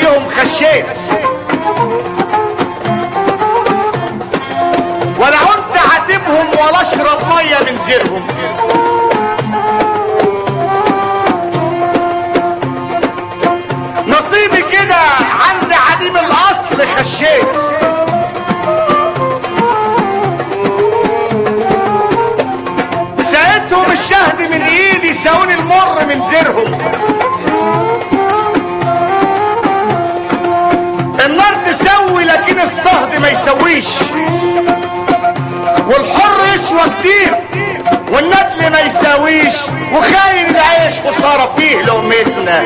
عليهم خشيت ولا كنت عاتبهم ولا اشرب ميه من زيرهم نصيبي كده عند عديم الاصل خشيت سقيتهم الشهد من ايدي ساوني المر من زيرهم النار تسوي لكن الصهد ما يسويش والحر يسوى كتير والندل ما يساويش وخاين العيش خسارة فيه لقمتنا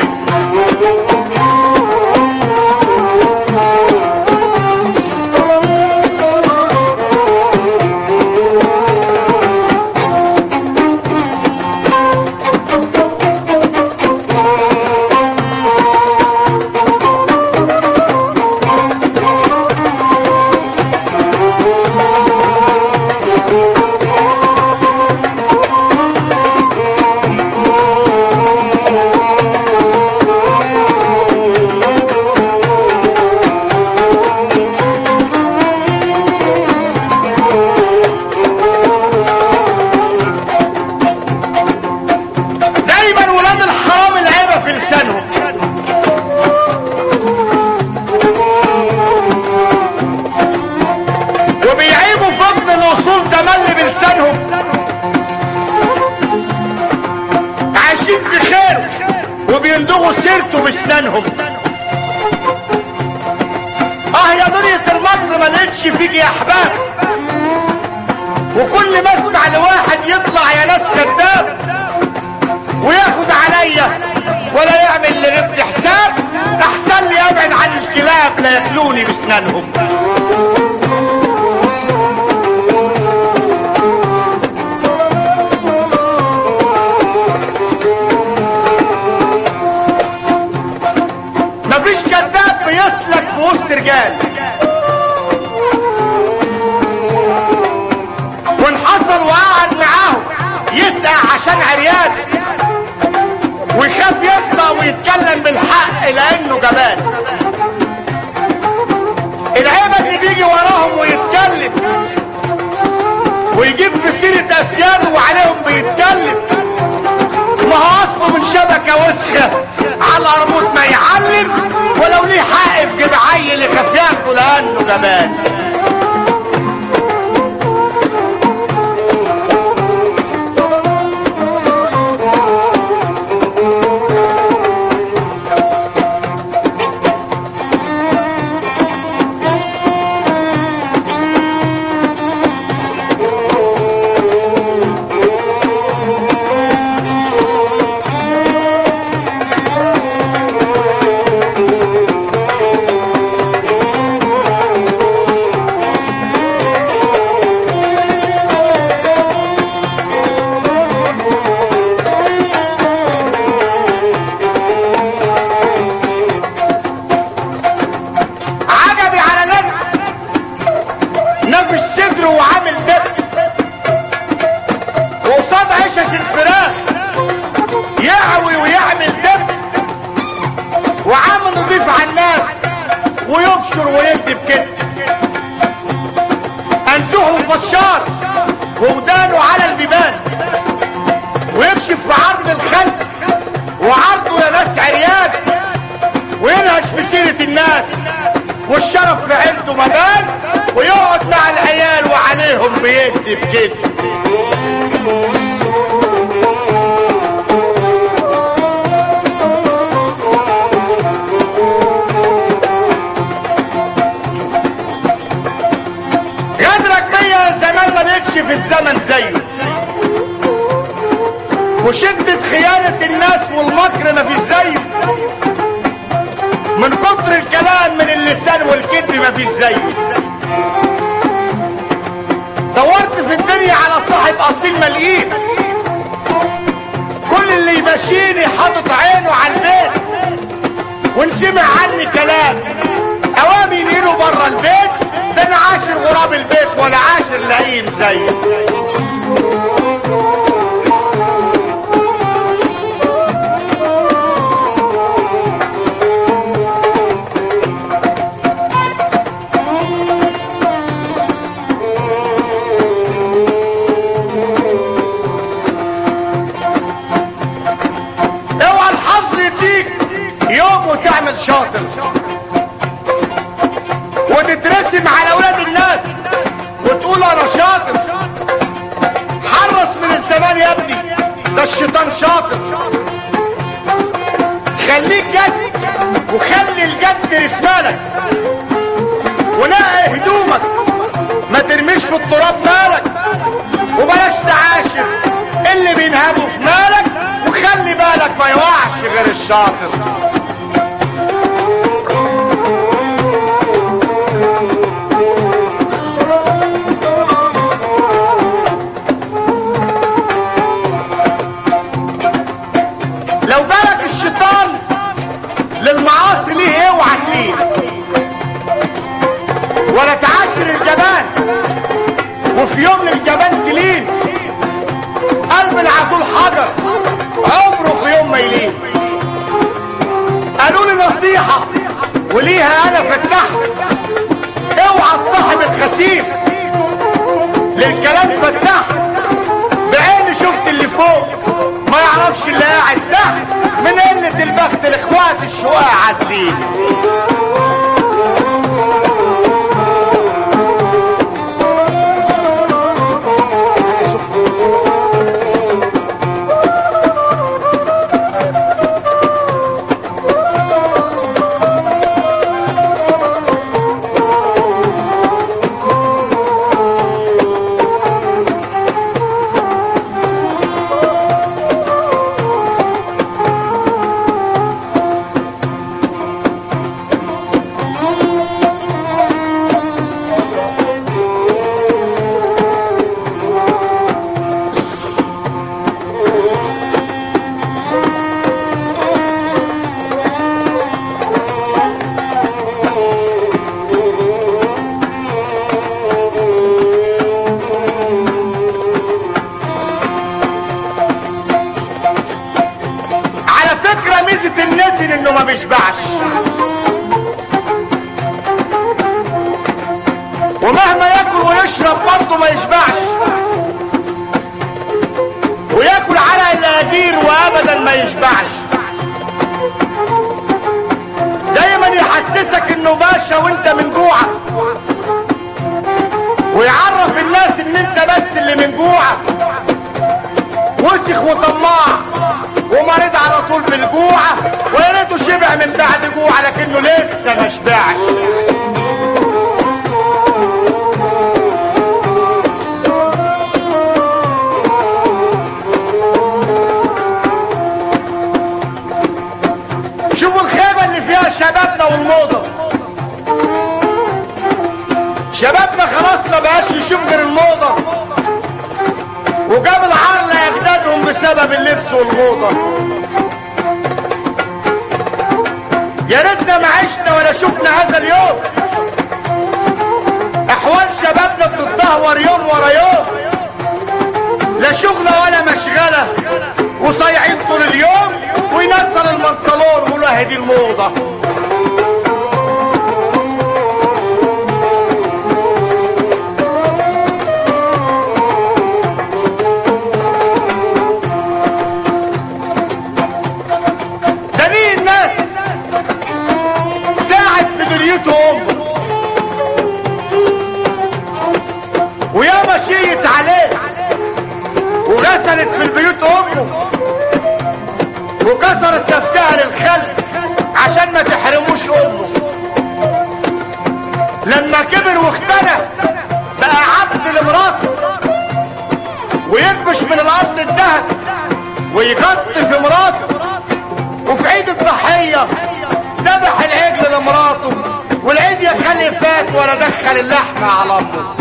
دايما ولاد الحرام العيبة في لسانهم وبيعيبوا فقد الوصول تملي بلسانهم عايشين في خير وبيندغوا سيرته بسنانهم اه يا دنيا المكر ما لقيتش فيك يا احباب وكل ما اسمع لواحد يطلع يا ناس كذاب وياخد عليا ولا يعمل لغبت حساب احسن لي ابعد عن الكلاب لا ياكلوني بسنانهم مفيش كذاب بيسلك في وسط رجال وانحصر وقعد معاهم يسقى عشان عريان ويخاف يطلع ويتكلم بالحق لانه جبان العيبه اللي بيجي وراهم ويتكلم ويجيب في سيره اسياده وعليهم بيتكلم ما هو اصله من شبكه وسخه على القرموط ما يعلم ولو ليه حق في جيب عيل يخاف ياخده لانه جبان عجبي على نفس نفس صدره وعامل دب وقصاد عشش الفراخ يعوي ويعمل دب وعامل نضيف على الناس ويبشر ويكذب كده انسوه فشار وودانه على البيبان ويكشف في عرض الخلق وعرضه يا ناس عريان وينهش في سيرة الناس والشرف في عيلته مبان ويقعد مع العيال وعليهم بيكذب كده غدرك بيا زمان ما لقيتش في الزمن زيه وشدة خيانة الناس والمكر ما في زيه من كتر الكلام من اللسان والكذب ما فيش زيه دورت في الدنيا على صاحب اصيل ملقيه كل اللي يمشيني حاطط عينه على البيت ونسمع عني كلام اوامي ينيله بره البيت ده انا عاشر غراب البيت ولا عاشر لئيم زيه ترسم على اولاد الناس وتقول انا شاطر حرص من الزمان يا ابني ده الشيطان شاطر خليك جد وخلي الجد رسمالك ونقي هدومك ما ترميش في التراب مالك وبلاش تعاشر اللي بينهبوا في مالك وخلي بالك ما يوقعش غير الشاطر لو جالك الشيطان للمعاصي ليه اوعى ليه ولا تعاشر الجبان وفي يوم الجبان تلين قلب العسول حجر عمره في يوم ما يلين قالوا لي نصيحة وليها انا فتحت اوعى تصاحب الخسيف للكلام فتحت بعيني شفت اللي فوق ما يعرفش اللي قاعد تحت من قلة البخت الاخوات الشقاع عازلين على فكرة ميزة النتن انه ما بيشبعش ومهما ياكل ويشرب برضه ما يشبعش وياكل على القدير وابدا ما يشبعش دايما يحسسك انه باشا وانت من جوعك ويعرف الناس ان انت بس اللي من جوعك وسخ وطماع ومريض على طول بالجوعة ويا ريته شبع من بعد جوع لكنه لسه ما شبعش شوفوا الخيبة اللي فيها شبابنا والموضة شبابنا خلاص ما بقاش يشوف غير الموضة وجاب العار لاجدادهم بسبب اللبس والموضه يا ريتنا ما عشنا ولا شفنا هذا اليوم احوال شبابنا بتتدهور يوم ورا يوم لا شغل ولا مشغله وصايعين طول اليوم وينزل البنطلون ويقول اهي دي الموضه ده مين الناس قاعد في دنيتهم ويا مشيت عليه وغسلت في البيوت امه وكسرت نفسها للخلق عشان ما تحرموش امه لما كبر واختنى بقى عبد لمراته ويكبش من الارض الدهب ويغطي في مراته وفي عيد الضحية ذبح العجل لمراته والعيد يا خلي فات ولا دخل اللحمة على امه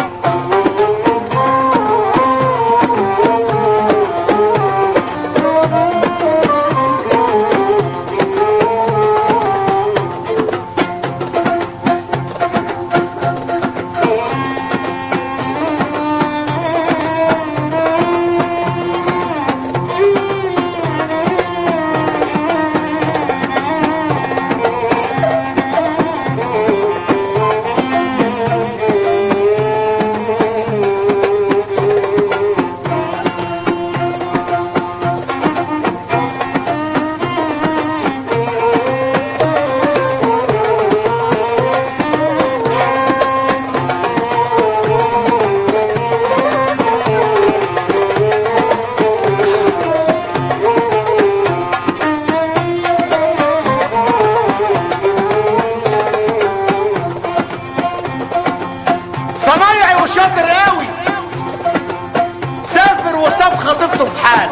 خطيبته في حال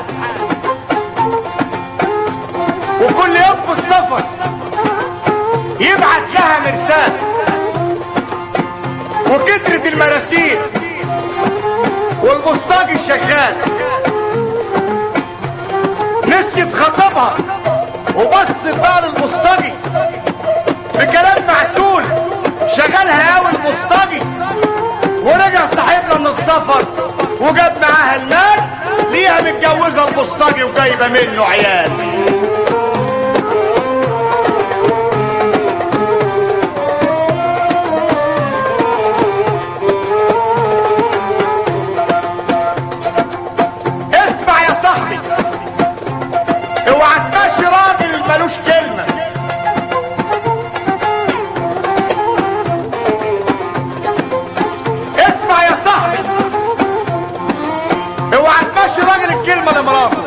وكل يوم في السفر يبعت لها مرسال وكترة المراسيل والبوسطاجي شغال نسيت خطبها وبصت بقى للبوسطجي بكلام معسول شغلها قوي البوسطجي ورجع صاحبنا من السفر وجاب معاها المال ليها متجوزه البوسطجي وجايبه منه عيال اسمع يا صاحبي اوعى تمشي راجل ملوش كلمه اسمع يا صاحبي اوعى تمشي راجل الكلمه لمراته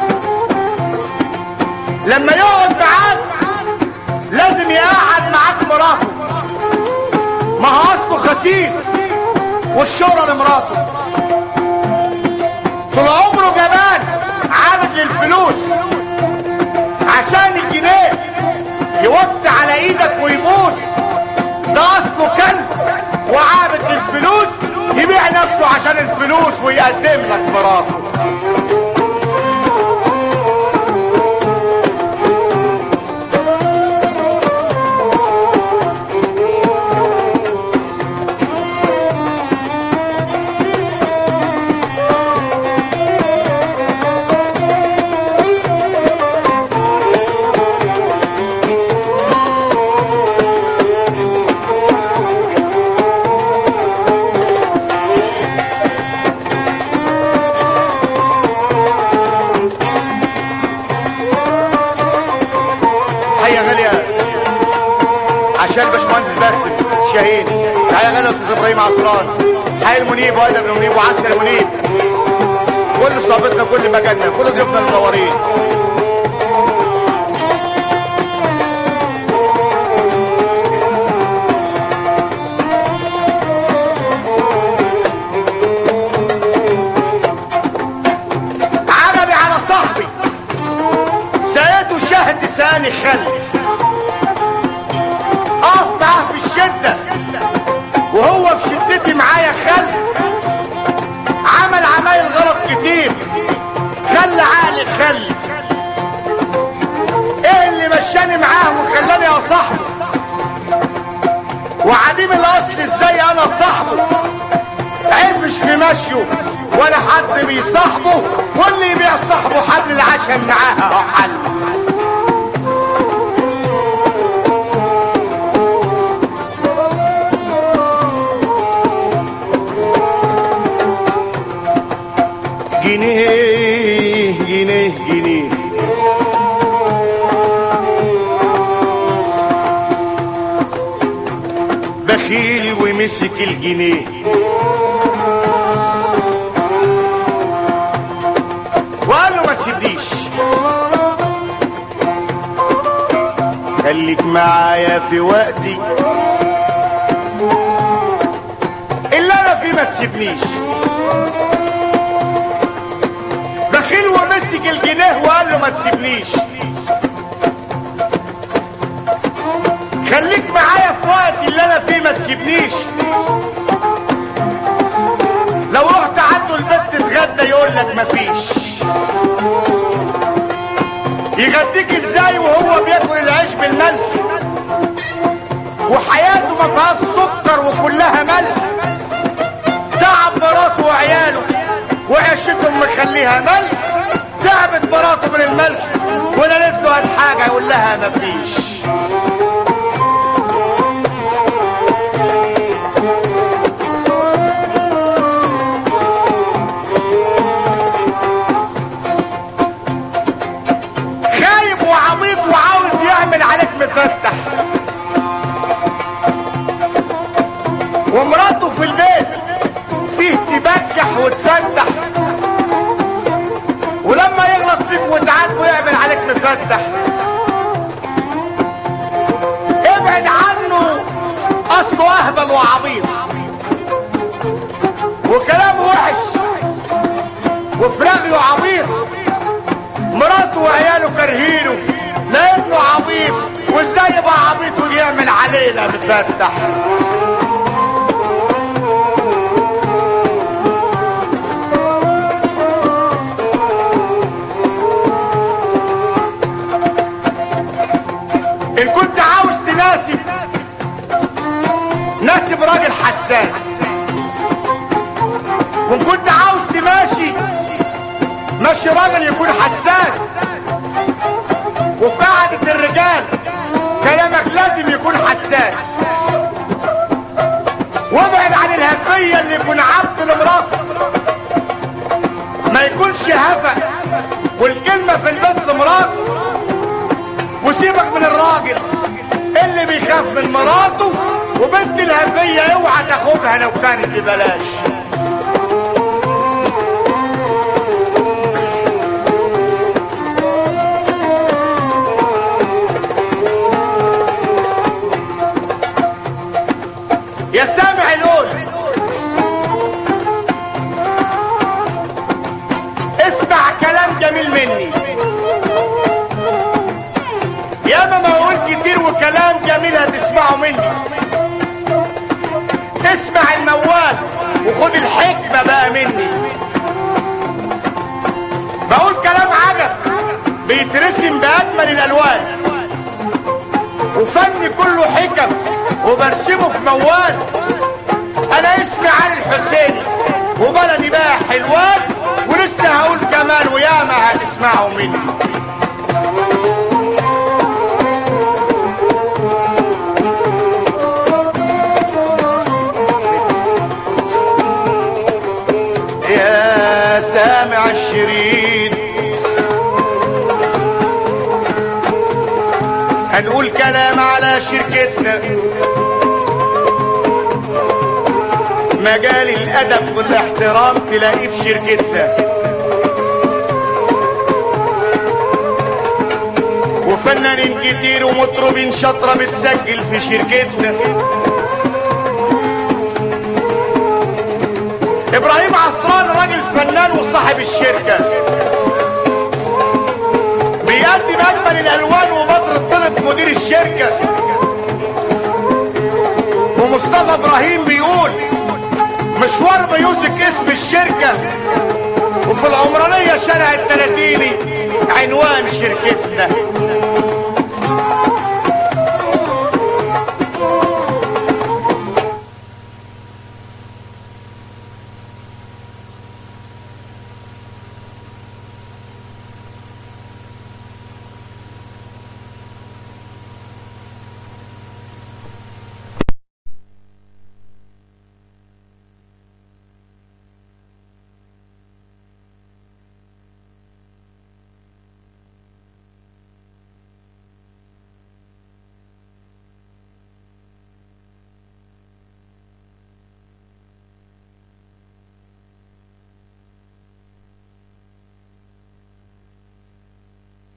لما يقعد معاك لازم يقعد معاك مراته ما هو اصله خسيس والشهرة لمراته طول عمره جبان عابد للفلوس عشان الجنيه يوطي على ايدك ويبوس ده اصله كلب وعابد للفلوس يبيع نفسه عشان الفلوس ويقدم لك مراته هيا غالية عشان باشمهندس باسم شاهين هيا غالية استاذ ابراهيم عصران حي المنيب وادم المنيب وعسكر المنيب كل صحبتنا كل مكاننا كل ضيوفنا المنورين عجبي على صاحبي سيده شهد ثاني خلي اقف معاه في الشدة وهو في شدتي معايا خل عمل عمايل غلط كتير خلى عقلي خلي ايه اللي مشاني معاه وخلاني يا صاحبي وعديم الاصل ازاي انا صاحبه عفش في مشيه ولا حد بيصاحبه واللي يبيع صاحبه حل العشم معاها أهو حل جنيه جنيه جنيه بخيل ومسك الجنيه وقال له ما تسيبنيش خليك معايا في وقتي اللي انا فيه ما تسيبنيش بخيل ومسك الجنيه وقال له ما تسيبنيش خليك معايا في وقتي اللي انا فيه ما تسيبنيش لو رحت عنده البيت تتغدى يقول لك مفيش يغديك ازاي وهو بياكل العيش بالملح وحياته ما فيهاش سكر وكلها ملح تعب مراته وعياله وعيشتهم مخليها ملح تعبت مراته من الملح ونالت له هات حاجه يقول لها مفيش خايب وعبيط وعاوز يعمل عليك مفتح ومراته في البيت فيه تبجح وتفتح ولما يغلط فيك وتعاتبه يعمل عليك مفتح ابعد عنه اصله اهبل وعبيط وكلامه وحش وفراغه علينا مفتح ان كنت عاوز تناسب ناسب راجل حساس وان كنت عاوز تماشي ماشي راجل يكون حساس وفي قعدة الرجال كلامك لازم يكون حساس وابعد عن الهفية اللي يكون عبد لمراته ما يكونش هفا والكلمة في البيت لمراته وسيبك من الراجل اللي بيخاف من مراته وبنت الهفية اوعى تاخدها لو كانت ببلاش يا سامع القول اسمع كلام جميل مني ياما ما اقول كتير وكلام جميل هتسمعه مني اسمع الموال وخد الحكمة بقى مني بقول كلام عجب بيترسم بأجمل الألوان وفن كله حكم وبرسمه في موال انا اسمي علي الحسيني وبلدي بقى حلوان ولسه هقول كمان وياما هتسمعوا مني يا سامع الشريط هنقول كلام على شركتنا مجال الادب والاحترام تلاقيه في شركتنا وفنانين كتير ومطربين شاطره بتسجل في شركتنا ابراهيم عصران راجل فنان وصاحب الشركه بيقدم اجمل الالوان وبدر الطلب مدير الشركه ومصطفى ابراهيم بيقول مشوار ميوزك اسم الشركه وفي العمرانيه شارع التلاتيني عنوان شركتنا